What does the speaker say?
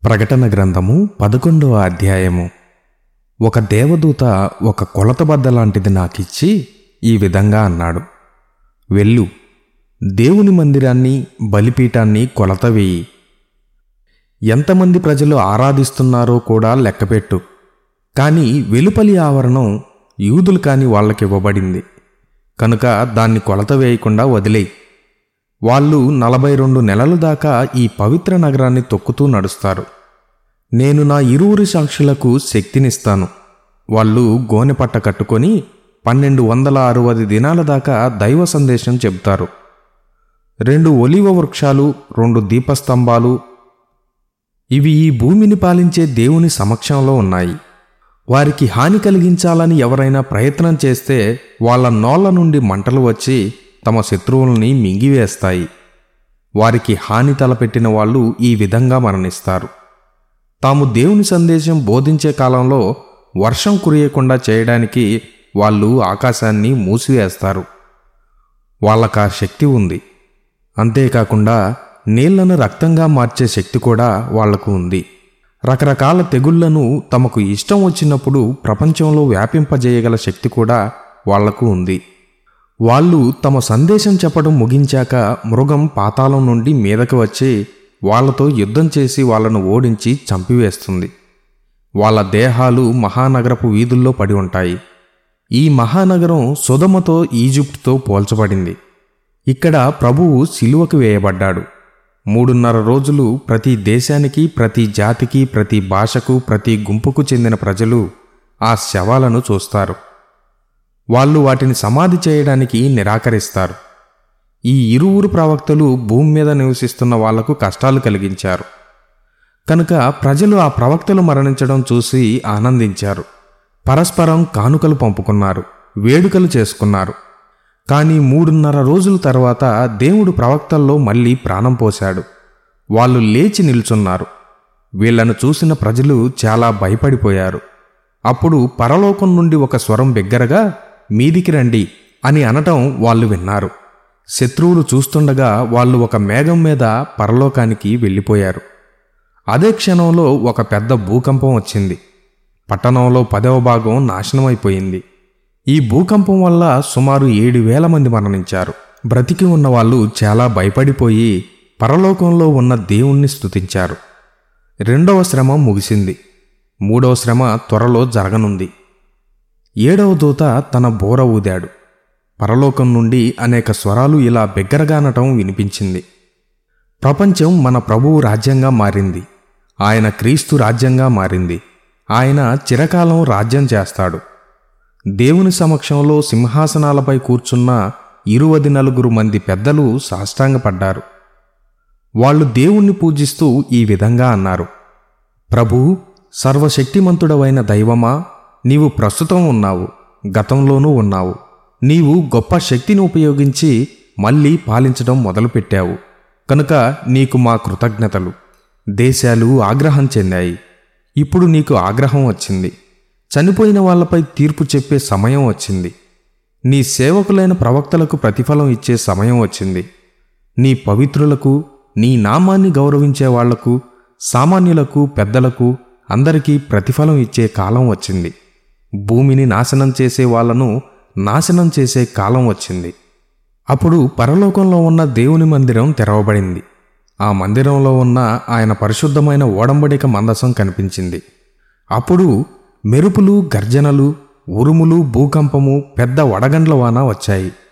ప్రకటన గ్రంథము పదకొండవ అధ్యాయము ఒక దేవదూత ఒక కొలతబద్ద లాంటిది నాకిచ్చి ఈ విధంగా అన్నాడు వెళ్ళు దేవుని మందిరాన్ని బలిపీఠాన్ని కొలత వేయి ఎంతమంది ప్రజలు ఆరాధిస్తున్నారో కూడా లెక్కపెట్టు కానీ వెలుపలి ఆవరణం యూదులు కాని వాళ్ళకి ఇవ్వబడింది కనుక దాన్ని కొలత వేయకుండా వదిలేయి వాళ్ళు నలభై రెండు నెలల దాకా ఈ పవిత్ర నగరాన్ని తొక్కుతూ నడుస్తారు నేను నా ఇరువురి సాక్షులకు శక్తినిస్తాను వాళ్ళు గోనెపట్ట కట్టుకొని పన్నెండు వందల అరవది దినాల దాకా దైవ సందేశం చెబుతారు రెండు ఒలివ వృక్షాలు రెండు దీపస్తంభాలు ఇవి ఈ భూమిని పాలించే దేవుని సమక్షంలో ఉన్నాయి వారికి హాని కలిగించాలని ఎవరైనా ప్రయత్నం చేస్తే వాళ్ళ నోళ్ల నుండి మంటలు వచ్చి తమ శత్రువుల్ని మింగివేస్తాయి వారికి హాని తలపెట్టిన వాళ్ళు ఈ విధంగా మరణిస్తారు తాము దేవుని సందేశం బోధించే కాలంలో వర్షం కురియకుండా చేయడానికి వాళ్ళు ఆకాశాన్ని మూసివేస్తారు వాళ్ళకా శక్తి ఉంది అంతేకాకుండా నీళ్లను రక్తంగా మార్చే శక్తి కూడా వాళ్లకు ఉంది రకరకాల తెగుళ్లను తమకు ఇష్టం వచ్చినప్పుడు ప్రపంచంలో వ్యాపింపజేయగల శక్తి కూడా వాళ్లకు ఉంది వాళ్ళు తమ సందేశం చెప్పడం ముగించాక మృగం పాతాళం నుండి మీదకి వచ్చి వాళ్లతో యుద్ధం చేసి వాళ్ళను ఓడించి చంపివేస్తుంది వాళ్ళ దేహాలు మహానగరపు వీధుల్లో పడి ఉంటాయి ఈ మహానగరం సుధమతో ఈజిప్టుతో పోల్చబడింది ఇక్కడ ప్రభువు సిలువకు వేయబడ్డాడు మూడున్నర రోజులు ప్రతి దేశానికి ప్రతి జాతికి ప్రతి భాషకు ప్రతి గుంపుకు చెందిన ప్రజలు ఆ శవాలను చూస్తారు వాళ్ళు వాటిని సమాధి చేయడానికి నిరాకరిస్తారు ఈ ఇరువురు ప్రవక్తలు భూమి మీద నివసిస్తున్న వాళ్లకు కష్టాలు కలిగించారు కనుక ప్రజలు ఆ ప్రవక్తలు మరణించడం చూసి ఆనందించారు పరస్పరం కానుకలు పంపుకున్నారు వేడుకలు చేసుకున్నారు కానీ మూడున్నర రోజుల తర్వాత దేవుడు ప్రవక్తల్లో మళ్ళీ ప్రాణం పోశాడు వాళ్ళు లేచి నిల్చున్నారు వీళ్లను చూసిన ప్రజలు చాలా భయపడిపోయారు అప్పుడు పరలోకం నుండి ఒక స్వరం బిగ్గరగా మీదికి రండి అని అనటం వాళ్ళు విన్నారు శత్రువులు చూస్తుండగా వాళ్ళు ఒక మేఘం మీద పరలోకానికి వెళ్ళిపోయారు అదే క్షణంలో ఒక పెద్ద భూకంపం వచ్చింది పట్టణంలో పదవ భాగం నాశనమైపోయింది ఈ భూకంపం వల్ల సుమారు ఏడు వేల మంది మరణించారు బ్రతికి ఉన్న వాళ్ళు చాలా భయపడిపోయి పరలోకంలో ఉన్న దేవుణ్ణి స్తుతించారు రెండవ శ్రమ ముగిసింది మూడవ శ్రమ త్వరలో జరగనుంది ఏడవ దూత తన బోర ఊదాడు పరలోకం నుండి అనేక స్వరాలు ఇలా బిగ్గరగానటం వినిపించింది ప్రపంచం మన ప్రభువు రాజ్యంగా మారింది ఆయన క్రీస్తు రాజ్యంగా మారింది ఆయన చిరకాలం రాజ్యం చేస్తాడు దేవుని సమక్షంలో సింహాసనాలపై కూర్చున్న ఇరువది నలుగురు మంది పెద్దలు సాష్టాంగపడ్డారు వాళ్ళు దేవుణ్ణి పూజిస్తూ ఈ విధంగా అన్నారు ప్రభూ సర్వశక్తిమంతుడవైన దైవమా నీవు ప్రస్తుతం ఉన్నావు గతంలోనూ ఉన్నావు నీవు గొప్ప శక్తిని ఉపయోగించి మళ్ళీ పాలించడం మొదలుపెట్టావు కనుక నీకు మా కృతజ్ఞతలు దేశాలు ఆగ్రహం చెందాయి ఇప్పుడు నీకు ఆగ్రహం వచ్చింది చనిపోయిన వాళ్లపై తీర్పు చెప్పే సమయం వచ్చింది నీ సేవకులైన ప్రవక్తలకు ప్రతిఫలం ఇచ్చే సమయం వచ్చింది నీ పవిత్రులకు నీ నామాన్ని గౌరవించే వాళ్లకు సామాన్యులకు పెద్దలకు అందరికీ ప్రతిఫలం ఇచ్చే కాలం వచ్చింది భూమిని నాశనం చేసే వాళ్లను నాశనం చేసే కాలం వచ్చింది అప్పుడు పరలోకంలో ఉన్న దేవుని మందిరం తెరవబడింది ఆ మందిరంలో ఉన్న ఆయన పరిశుద్ధమైన ఓడంబడిక మందసం కనిపించింది అప్పుడు మెరుపులు గర్జనలు ఉరుములు భూకంపము పెద్ద వడగండ్ల వాన వచ్చాయి